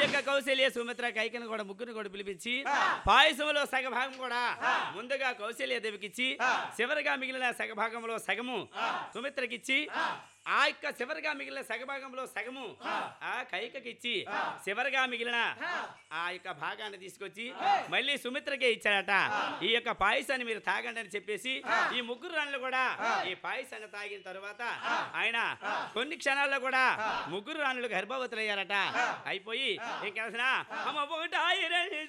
యొక్క కౌశల్య సుమిత్ర కైకను కూడా ముగ్గురు కూడా పిలిపించి పాయసంలో సగ భాగం కూడా ముందుగా కౌశల్య దేవికిచ్చి చివరిగా మిగిలిన సగ భాగంలో సగము సుమిత్రకిచ్చి ఆ యొక్క చివరిగా మిగిలిన సగ భాగంలో సగము ఆ కైకకిచ్చి చివరిగా మిగిలిన ఆ యొక్క భాగాన్ని తీసుకొచ్చి మళ్ళీ సుమిత్రకే ఇచ్చాడట ఈ యొక్క పాయసాన్ని మీరు తాగండి అని చెప్పేసి ఈ ముగ్గురు రాణులు కూడా ఈ పాయసాన్ని తాగిన తరువాత ఆయన కొన్ని క్షణాల్లో కూడా ముగ్గురు రాణులు గర్భవతులయ్యారట అయిపోయి ఇంకా అమ్మ ఒకటి